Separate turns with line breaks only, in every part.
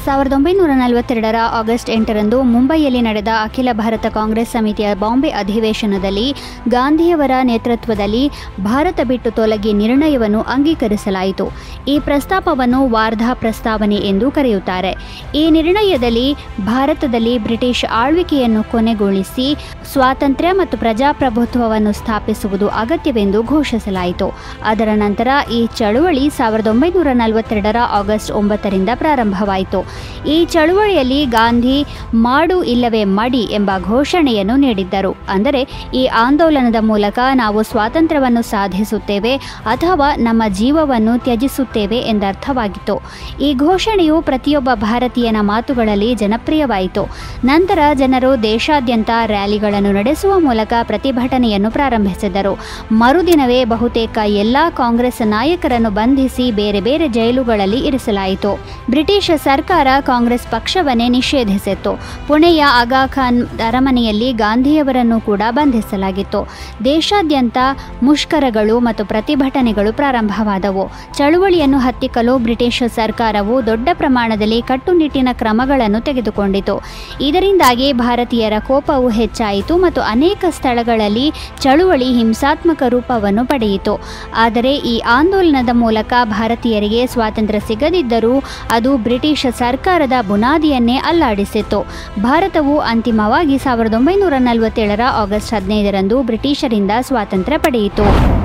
ಸಾವಿರದ ಒಂಬೈನೂರ ನಲವತ್ತೆರಡರ ಆಗಸ್ಟ್ ಎಂಟರಂದು ಮುಂಬೈಯಲ್ಲಿ ನಡೆದ ಅಖಿಲ ಭಾರತ ಕಾಂಗ್ರೆಸ್ ಸಮಿತಿಯ ಬಾಂಬೆ ಅಧಿವೇಶನದಲ್ಲಿ ಗಾಂಧಿಯವರ ನೇತೃತ್ವದಲ್ಲಿ ಭಾರತ ಬಿಟ್ಟು ತೊಲಗಿ ನಿರ್ಣಯವನ್ನು ಅಂಗೀಕರಿಸಲಾಯಿತು ಈ ಪ್ರಸ್ತಾಪವನ್ನು ವಾರ್ಧಾ ಪ್ರಸ್ತಾವನೆ ಎಂದು ಕರೆಯುತ್ತಾರೆ ಈ ನಿರ್ಣಯದಲ್ಲಿ ಭಾರತದಲ್ಲಿ ಬ್ರಿಟಿಷ್ ಆಳ್ವಿಕೆಯನ್ನು ಕೊನೆಗೊಳಿಸಿ ಸ್ವಾತಂತ್ರ್ಯ ಮತ್ತು ಪ್ರಜಾಪ್ರಭುತ್ವವನ್ನು ಸ್ಥಾಪಿಸುವುದು ಅಗತ್ಯವೆಂದು ಘೋಷಿಸಲಾಯಿತು ಅದರ ನಂತರ ಈ ಚಳುವಳಿ ಸಾವಿರದ ಒಂಬೈನೂರ ನಲವತ್ತೆರಡರ ಆಗಸ್ಟ್ ಒಂಬತ್ತರಿಂದ ಪ್ರಾರಂಭವಾಯಿತು ಈ ಚಳುವಳಿಯಲ್ಲಿ ಗಾಂಧಿ ಮಾಡು ಇಲ್ಲವೇ ಮಡಿ ಎಂಬ ಘೋಷಣೆಯನ್ನು ನೀಡಿದ್ದರು ಅಂದರೆ ಈ ಆಂದೋಲನದ ಮೂಲಕ ನಾವು ಸ್ವಾತಂತ್ರ್ಯವನ್ನು ಸಾಧಿಸುತ್ತೇವೆ ಅಥವಾ ನಮ್ಮ ಜೀವವನ್ನು ತ್ಯಜಿಸುತ್ತೇವೆ ಎಂದರ್ಥವಾಗಿತ್ತು ಈ ಘೋಷಣೆಯು ಪ್ರತಿಯೊಬ್ಬ ಭಾರತೀಯನ ಮಾತುಗಳಲ್ಲಿ ಜನಪ್ರಿಯವಾಯಿತು ನಂತರ ಜನರು ದೇಶಾದ್ಯಂತ ರ್ಯಾಲಿಗಳನ್ನು ನಡೆಸುವ ಮೂಲಕ ಪ್ರತಿಭಟನೆಯನ್ನು ಪ್ರಾರಂಭಿಸಿದರು ಮರುದಿನವೇ ಬಹುತೇಕ ಎಲ್ಲ ಕಾಂಗ್ರೆಸ್ ನಾಯಕರನ್ನು ಬಂಧಿಸಿ ಬೇರೆ ಬೇರೆ ಜೈಲುಗಳಲ್ಲಿ ಇರಿಸಲಾಯಿತು ಬ್ರಿಟಿಷ್ ಸರ್ಕಾರ ಕಾಂಗ್ರೆಸ್ ಪಕ್ಷವನ್ನೇ ನಿಷೇಧಿಸಿತ್ತು ಪುಣೆಯ ಆಗಾ ಖಾನ್ ಅರಮನೆಯಲ್ಲಿ ಗಾಂಧಿಯವರನ್ನು ಕೂಡ ಬಂಧಿಸಲಾಗಿತ್ತು ದೇಶಾದ್ಯಂತ ಮುಷ್ಕರಗಳು ಮತ್ತು ಪ್ರತಿಭಟನೆಗಳು ಪ್ರಾರಂಭವಾದವು ಚಳುವಳಿಯನ್ನು ಹತ್ತಿಕ್ಕಲು ಬ್ರಿಟಿಷ್ ಸರ್ಕಾರವು ದೊಡ್ಡ ಪ್ರಮಾಣದಲ್ಲಿ ಕಟ್ಟುನಿಟ್ಟಿನ ಕ್ರಮಗಳನ್ನು ತೆಗೆದುಕೊಂಡಿತು ಇದರಿಂದಾಗಿ ಭಾರತೀಯರ ಕೋಪವು ಹೆಚ್ಚಾಯಿತು ಮತ್ತು ಅನೇಕ ಸ್ಥಳಗಳಲ್ಲಿ ಚಳುವಳಿ ಹಿಂಸಾತ್ಮಕ ರೂಪವನ್ನು ಪಡೆಯಿತು ಆದರೆ ಈ ಆಂದೋಲನದ ಮೂಲಕ ಭಾರತೀಯರಿಗೆ ಸ್ವಾತಂತ್ರ್ಯ ಸಿಗದಿದ್ದರೂ ಅದು ಬ್ರಿಟಿಷ್ ಸರ್ಕಾರದ ಬುನಾದಿಯನ್ನೇ ಅಲ್ಲಾಡಿಸಿತ್ತು ಭಾರತವು ಅಂತಿಮವಾಗಿ ಸಾವಿರದ ಒಂಬೈನೂರ ನಲವತ್ತೇಳರ ಆಗಸ್ಟ್ ಹದಿನೈದರಂದು ಬ್ರಿಟಿಷರಿಂದ ಸ್ವಾತಂತ್ರ್ಯ ಪಡೆಯಿತು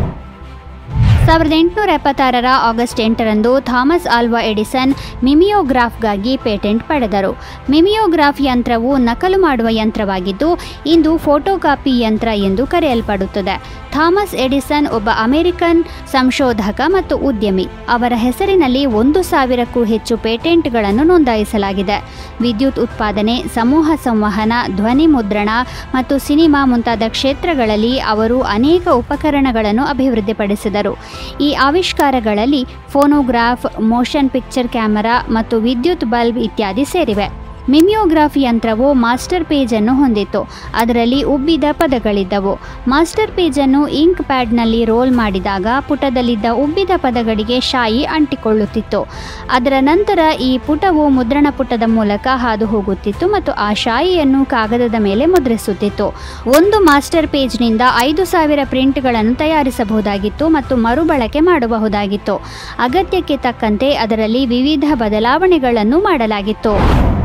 ಸಾವಿರದ ಎಂಟುನೂರ ಎಪ್ಪತ್ತಾರರ ಆಗಸ್ಟ್ ಎಂಟರಂದು ಥಾಮಸ್ ಆಲ್ವಾ ಎಡಿಸನ್ ಮಿಮಿಯೋಗ್ರಾಫ್ಗಾಗಿ ಪೇಟೆಂಟ್ ಪಡೆದರು ಮಿಮಿಯೋಗ್ರಾಫ್ ಯಂತ್ರವು ನಕಲು ಮಾಡುವ ಯಂತ್ರವಾಗಿದ್ದು ಇಂದು ಫೋಟೋಕಾಪಿ ಯಂತ್ರ ಎಂದು ಕರೆಯಲ್ಪಡುತ್ತದೆ ಥಾಮಸ್ ಎಡಿಸನ್ ಒಬ್ಬ ಅಮೆರಿಕನ್ ಸಂಶೋಧಕ ಮತ್ತು ಉದ್ಯಮಿ ಅವರ ಹೆಸರಿನಲ್ಲಿ ಒಂದು ಸಾವಿರಕ್ಕೂ ಹೆಚ್ಚು ಪೇಟೆಂಟ್ಗಳನ್ನು ನೋಂದಾಯಿಸಲಾಗಿದೆ ವಿದ್ಯುತ್ ಉತ್ಪಾದನೆ ಸಮೂಹ ಸಂವಹನ ಧ್ವನಿ ಮುದ್ರಣ ಮತ್ತು ಸಿನಿಮಾ ಮುಂತಾದ ಕ್ಷೇತ್ರಗಳಲ್ಲಿ ಅವರು ಅನೇಕ ಉಪಕರಣಗಳನ್ನು ಅಭಿವೃದ್ಧಿಪಡಿಸಿದರು ಈ ಆವಿಷ್ಕಾರಗಳಲ್ಲಿ ಫೋನೋಗ್ರಾಫ್ ಮೋಷನ್ ಪಿಕ್ಚರ್ ಕ್ಯಾಮೆರಾ ಮತ್ತು ವಿದ್ಯುತ್ ಬಲ್ಬ್ ಇತ್ಯಾದಿ ಸೇರಿವೆ ಮಿಮಿಯೋಗ್ರಾಫ್ ಯಂತ್ರವು ಮಾಸ್ಟರ್ ಪೇಜ್ ಅನ್ನು ಹೊಂದಿತ್ತು ಅದರಲ್ಲಿ ಉಬ್ಬಿದ ಪದಗಳಿದ್ದವು ಮಾಸ್ಟರ್ ಪೇಜ್ ಅನ್ನು ಇಂಕ್ ಪ್ಯಾಡ್ನಲ್ಲಿ ರೋಲ್ ಮಾಡಿದಾಗ ಪುಟದಲ್ಲಿದ್ದ ಉಬ್ಬಿದ ಪದಗಳಿಗೆ ಶಾಯಿ ಅಂಟಿಕೊಳ್ಳುತ್ತಿತ್ತು ಅದರ ನಂತರ ಈ ಪುಟವು ಮುದ್ರಣ ಪುಟದ ಮೂಲಕ ಹಾದು ಹೋಗುತ್ತಿತ್ತು ಮತ್ತು ಆ ಶಾಯಿಯನ್ನು ಕಾಗದದ ಮೇಲೆ ಮುದ್ರಿಸುತ್ತಿತ್ತು ಒಂದು ಮಾಸ್ಟರ್ ಪೇಜ್ನಿಂದ ಐದು ಸಾವಿರ ಪ್ರಿಂಟ್ಗಳನ್ನು ತಯಾರಿಸಬಹುದಾಗಿತ್ತು ಮತ್ತು ಮರುಬಳಕೆ ಮಾಡಬಹುದಾಗಿತ್ತು ಅಗತ್ಯಕ್ಕೆ ತಕ್ಕಂತೆ ಅದರಲ್ಲಿ ವಿವಿಧ ಬದಲಾವಣೆಗಳನ್ನು ಮಾಡಲಾಗಿತ್ತು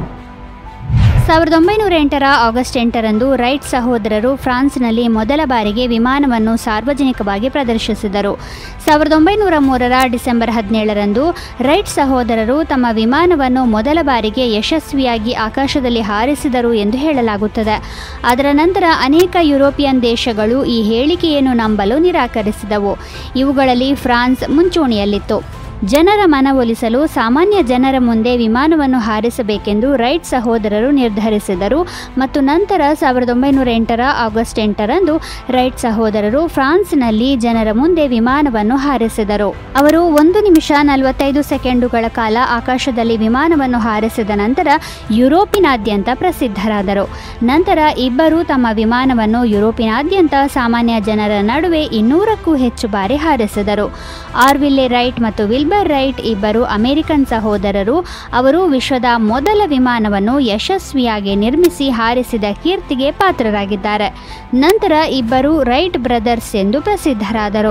ಸಾವಿರದ ಒಂಬೈನೂರ ಎಂಟರ ಆಗಸ್ಟ್ ಎಂಟರಂದು ರೈಟ್ ಸಹೋದರರು ಫ್ರಾನ್ಸ್ನಲ್ಲಿ ಮೊದಲ ಬಾರಿಗೆ ವಿಮಾನವನ್ನು ಸಾರ್ವಜನಿಕವಾಗಿ ಪ್ರದರ್ಶಿಸಿದರು ಸಾವಿರದ ಒಂಬೈನೂರ ಮೂರರ ಡಿಸೆಂಬರ್ ಹದಿನೇಳರಂದು ರೈಟ್ ಸಹೋದರರು ತಮ್ಮ ವಿಮಾನವನ್ನು ಮೊದಲ ಬಾರಿಗೆ ಯಶಸ್ವಿಯಾಗಿ ಆಕಾಶದಲ್ಲಿ ಹಾರಿಸಿದರು ಎಂದು ಹೇಳಲಾಗುತ್ತದೆ ಅದರ ನಂತರ ಅನೇಕ ಯುರೋಪಿಯನ್ ದೇಶಗಳು ಈ ಹೇಳಿಕೆಯನ್ನು ನಂಬಲು ನಿರಾಕರಿಸಿದವು ಇವುಗಳಲ್ಲಿ ಫ್ರಾನ್ಸ್ ಮುಂಚೂಣಿಯಲ್ಲಿತ್ತು ಜನರ ಮನವೊಲಿಸಲು ಸಾಮಾನ್ಯ ಜನರ ಮುಂದೆ ವಿಮಾನವನ್ನು ಹಾರಿಸಬೇಕೆಂದು ರೈಟ್ ಸಹೋದರರು ನಿರ್ಧರಿಸಿದರು ಮತ್ತು ನಂತರ ಸಾವಿರದ ಒಂಬೈನೂರ ಎಂಟರ ಆಗಸ್ಟ್ ಎಂಟರಂದು ರೈಟ್ ಸಹೋದರರು ಫ್ರಾನ್ಸ್ನಲ್ಲಿ ಜನರ ಮುಂದೆ ವಿಮಾನವನ್ನು ಹಾರಿಸಿದರು ಅವರು ಒಂದು ನಿಮಿಷ ನಲವತ್ತೈದು ಸೆಕೆಂಡುಗಳ ಕಾಲ ಆಕಾಶದಲ್ಲಿ ವಿಮಾನವನ್ನು ಹಾರಿಸಿದ ನಂತರ ಯುರೋಪಿನಾದ್ಯಂತ ಪ್ರಸಿದ್ಧರಾದರು ನಂತರ ಇಬ್ಬರು ತಮ್ಮ ವಿಮಾನವನ್ನು ಯುರೋಪಿನಾದ್ಯಂತ ಸಾಮಾನ್ಯ ಜನರ ನಡುವೆ ಇನ್ನೂರಕ್ಕೂ ಹೆಚ್ಚು ಬಾರಿ ಹಾರಿಸಿದರು ಆರ್ವಿಲ್ಲೆ ರೈಟ್ ಮತ್ತು ವಿಲ್ಬರ್ ರೈಟ್ ಇಬ್ಬರು ಅಮೆರಿಕನ್ ಸಹೋದರರು ಅವರು ವಿಶ್ವದ ಮೊದಲ ವಿಮಾನವನ್ನು ಯಶಸ್ವಿಯಾಗಿ ನಿರ್ಮಿಸಿ ಹಾರಿಸಿದ ಕೀರ್ತಿಗೆ ಪಾತ್ರರಾಗಿದ್ದಾರೆ ನಂತರ ಇಬ್ಬರು ರೈಟ್ ಬ್ರದರ್ಸ್ ಎಂದು ಪ್ರಸಿದ್ಧರಾದರು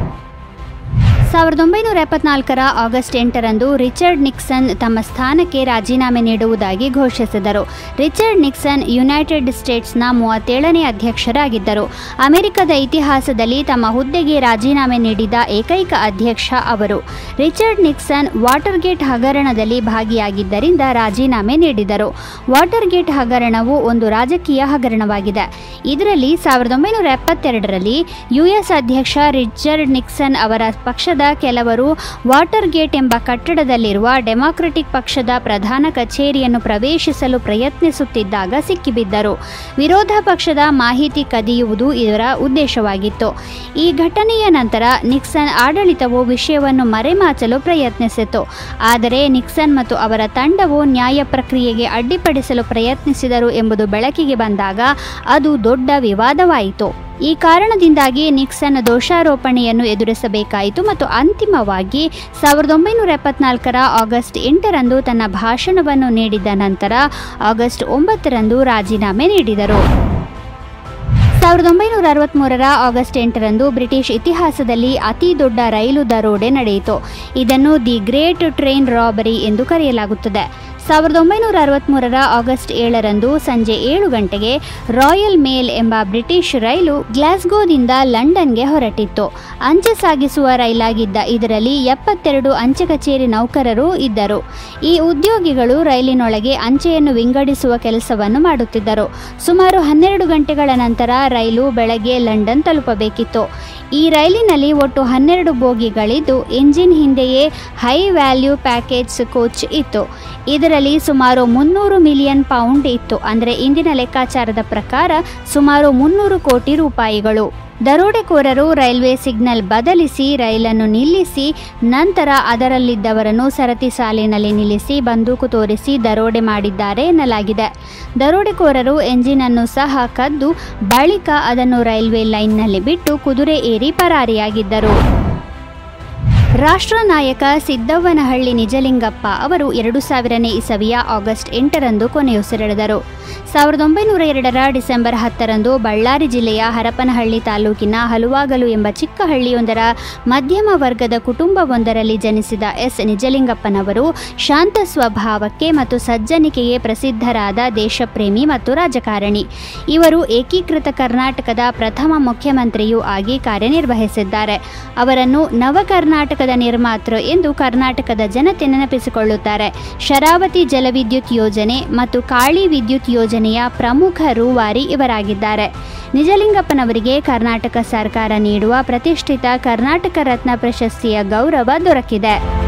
ಸಾವಿರದ ಒಂಬೈನೂರ ಎಪ್ಪತ್ನಾಲ್ಕರ ಆಗಸ್ಟ್ ಎಂಟರಂದು ರಿಚರ್ಡ್ ನಿಕ್ಸನ್ ತಮ್ಮ ಸ್ಥಾನಕ್ಕೆ ರಾಜೀನಾಮೆ ನೀಡುವುದಾಗಿ ಘೋಷಿಸಿದರು ರಿಚರ್ಡ್ ನಿಕ್ಸನ್ ಯುನೈಟೆಡ್ ಸ್ಟೇಟ್ಸ್ನ ಮೂವತ್ತೇಳನೇ ಅಧ್ಯಕ್ಷರಾಗಿದ್ದರು ಅಮೆರಿಕದ ಇತಿಹಾಸದಲ್ಲಿ ತಮ್ಮ ಹುದ್ದೆಗೆ ರಾಜೀನಾಮೆ ನೀಡಿದ ಏಕೈಕ ಅಧ್ಯಕ್ಷ ಅವರು ರಿಚರ್ಡ್ ನಿಕ್ಸನ್ ವಾಟರ್ಗೇಟ್ ಹಗರಣದಲ್ಲಿ ಭಾಗಿಯಾಗಿದ್ದರಿಂದ ರಾಜೀನಾಮೆ ನೀಡಿದರು ವಾಟರ್ಗೇಟ್ ಹಗರಣವು ಒಂದು ರಾಜಕೀಯ ಹಗರಣವಾಗಿದೆ ಇದರಲ್ಲಿ ಸಾವಿರದ ಒಂಬೈನೂರ ಎಪ್ಪತ್ತೆರಡರಲ್ಲಿ ಯುಎಸ್ ಅಧ್ಯಕ್ಷ ರಿಚರ್ಡ್ ನಿಕ್ಸನ್ ಅವರ ಪಕ್ಷದ ಕೆಲವರು ವಾಟರ್ ಗೇಟ್ ಎಂಬ ಕಟ್ಟಡದಲ್ಲಿರುವ ಡೆಮಾಕ್ರೆಟಿಕ್ ಪಕ್ಷದ ಪ್ರಧಾನ ಕಚೇರಿಯನ್ನು ಪ್ರವೇಶಿಸಲು ಪ್ರಯತ್ನಿಸುತ್ತಿದ್ದಾಗ ಸಿಕ್ಕಿಬಿದ್ದರು ವಿರೋಧ ಪಕ್ಷದ ಮಾಹಿತಿ ಕದಿಯುವುದು ಇದರ ಉದ್ದೇಶವಾಗಿತ್ತು ಈ ಘಟನೆಯ ನಂತರ ನಿಕ್ಸನ್ ಆಡಳಿತವು ವಿಷಯವನ್ನು ಮರೆಮಾಚಲು ಪ್ರಯತ್ನಿಸಿತು ಆದರೆ ನಿಕ್ಸನ್ ಮತ್ತು ಅವರ ತಂಡವು ನ್ಯಾಯ ಪ್ರಕ್ರಿಯೆಗೆ ಅಡ್ಡಿಪಡಿಸಲು ಪ್ರಯತ್ನಿಸಿದರು ಎಂಬುದು ಬೆಳಕಿಗೆ ಬಂದಾಗ ಅದು ದೊಡ್ಡ ವಿವಾದವಾಯಿತು ಈ ಕಾರಣದಿಂದಾಗಿ ನಿಕ್ಸನ್ ದೋಷಾರೋಪಣೆಯನ್ನು ಎದುರಿಸಬೇಕಾಯಿತು ಮತ್ತು ಅಂತಿಮವಾಗಿ ಸಾವಿರದ ಒಂಬೈನೂರ ಎಪ್ಪತ್ನಾಲ್ಕರ ಆಗಸ್ಟ್ ಎಂಟರಂದು ತನ್ನ ಭಾಷಣವನ್ನು ನೀಡಿದ ನಂತರ ಆಗಸ್ಟ್ ಒಂಬತ್ತರಂದು ರಾಜೀನಾಮೆ ನೀಡಿದರು ಸಾವಿರದ ಒಂಬೈನೂರ ಅರವತ್ತ್ಮೂರರ ಆಗಸ್ಟ್ ಎಂಟರಂದು ಬ್ರಿಟಿಷ್ ಇತಿಹಾಸದಲ್ಲಿ ಅತಿ ದೊಡ್ಡ ರೈಲು ದರೋಡೆ ನಡೆಯಿತು ಇದನ್ನು ದಿ ಗ್ರೇಟ್ ಟ್ರೈನ್ ರಾಬರಿ ಎಂದು ಕರೆಯಲಾಗುತ್ತದೆ ಸಾವಿರದ ಒಂಬೈನೂರ ಅರವತ್ತ್ಮೂರರ ಆಗಸ್ಟ್ ಏಳರಂದು ಸಂಜೆ ಏಳು ಗಂಟೆಗೆ ರಾಯಲ್ ಮೇಲ್ ಎಂಬ ಬ್ರಿಟಿಷ್ ರೈಲು ಗ್ಲಾಸ್ಗೋದಿಂದ ಲಂಡನ್ಗೆ ಹೊರಟಿತ್ತು ಅಂಚೆ ಸಾಗಿಸುವ ರೈಲಾಗಿದ್ದ ಇದರಲ್ಲಿ ಎಪ್ಪತ್ತೆರಡು ಅಂಚೆ ಕಚೇರಿ ನೌಕರರು ಇದ್ದರು ಈ ಉದ್ಯೋಗಿಗಳು ರೈಲಿನೊಳಗೆ ಅಂಚೆಯನ್ನು ವಿಂಗಡಿಸುವ ಕೆಲಸವನ್ನು ಮಾಡುತ್ತಿದ್ದರು ಸುಮಾರು ಹನ್ನೆರಡು ಗಂಟೆಗಳ ನಂತರ ರೈಲು ಬೆಳಗ್ಗೆ ಲಂಡನ್ ತಲುಪಬೇಕಿತ್ತು ಈ ರೈಲಿನಲ್ಲಿ ಒಟ್ಟು ಹನ್ನೆರಡು ಬೋಗಿಗಳಿದ್ದು ಎಂಜಿನ್ ಹಿಂದೆಯೇ ಹೈ ವ್ಯಾಲ್ಯೂ ಪ್ಯಾಕೇಜ್ ಕೋಚ್ ಇತ್ತು ಇದರಲ್ಲಿ ಸುಮಾರು ಮುನ್ನೂರು ಮಿಲಿಯನ್ ಪೌಂಡ್ ಇತ್ತು ಅಂದರೆ ಇಂದಿನ ಲೆಕ್ಕಾಚಾರದ ಪ್ರಕಾರ ಸುಮಾರು ಮುನ್ನೂರು ಕೋಟಿ ರೂಪಾಯಿಗಳು ದರೋಡೆಕೋರರು ರೈಲ್ವೆ ಸಿಗ್ನಲ್ ಬದಲಿಸಿ ರೈಲನ್ನು ನಿಲ್ಲಿಸಿ ನಂತರ ಅದರಲ್ಲಿದ್ದವರನ್ನು ಸರತಿ ಸಾಲಿನಲ್ಲಿ ನಿಲ್ಲಿಸಿ ಬಂದೂಕು ತೋರಿಸಿ ದರೋಡೆ ಮಾಡಿದ್ದಾರೆ ಎನ್ನಲಾಗಿದೆ ದರೋಡೆಕೋರರು ಎಂಜಿನನ್ನು ಸಹ ಕದ್ದು ಬಳಿಕ ಅದನ್ನು ರೈಲ್ವೆ ಲೈನ್ನಲ್ಲಿ ಬಿಟ್ಟು ಕುದುರೆ ಏರಿ ಪರಾರಿಯಾಗಿದ್ದರು ರಾಷ್ಟ್ರ ನಾಯಕ ಸಿದ್ದವ್ವನಹಳ್ಳಿ ನಿಜಲಿಂಗಪ್ಪ ಅವರು ಎರಡು ಸಾವಿರನೇ ಇಸವಿಯ ಆಗಸ್ಟ್ ಎಂಟರಂದು ಕೊನೆಯುಸಿರೆಳೆದರು ಸಾವಿರದ ಒಂಬೈನೂರ ಎರಡರ ಡಿಸೆಂಬರ್ ಹತ್ತರಂದು ಬಳ್ಳಾರಿ ಜಿಲ್ಲೆಯ ಹರಪನಹಳ್ಳಿ ತಾಲೂಕಿನ ಹಲುವಾಗಲು ಎಂಬ ಚಿಕ್ಕ ಹಳ್ಳಿಯೊಂದರ ಮಧ್ಯಮ ವರ್ಗದ ಕುಟುಂಬವೊಂದರಲ್ಲಿ ಜನಿಸಿದ ಎಸ್ ನಿಜಲಿಂಗಪ್ಪನವರು ಶಾಂತ ಸ್ವಭಾವಕ್ಕೆ ಮತ್ತು ಸಜ್ಜನಿಕೆಗೆ ಪ್ರಸಿದ್ಧರಾದ ದೇಶಪ್ರೇಮಿ ಮತ್ತು ರಾಜಕಾರಣಿ ಇವರು ಏಕೀಕೃತ ಕರ್ನಾಟಕದ ಪ್ರಥಮ ಮುಖ್ಯಮಂತ್ರಿಯೂ ಆಗಿ ಕಾರ್ಯನಿರ್ವಹಿಸಿದ್ದಾರೆ ಅವರನ್ನು ನವ ಕರ್ನಾಟಕದ ನಿರ್ಮಾತೃ ಎಂದು ಕರ್ನಾಟಕದ ಜನತೆ ನೆನಪಿಸಿಕೊಳ್ಳುತ್ತಾರೆ ಶರಾವತಿ ಜಲವಿದ್ಯುತ್ ಯೋಜನೆ ಮತ್ತು ಕಾಳಿ ವಿದ್ಯುತ್ ಯೋಜನೆಯ ಪ್ರಮುಖ ರೂವಾರಿ ಇವರಾಗಿದ್ದಾರೆ ನಿಜಲಿಂಗಪ್ಪನವರಿಗೆ ಕರ್ನಾಟಕ ಸರ್ಕಾರ ನೀಡುವ ಪ್ರತಿಷ್ಠಿತ ಕರ್ನಾಟಕ ರತ್ನ ಪ್ರಶಸ್ತಿಯ ಗೌರವ ದೊರಕಿದೆ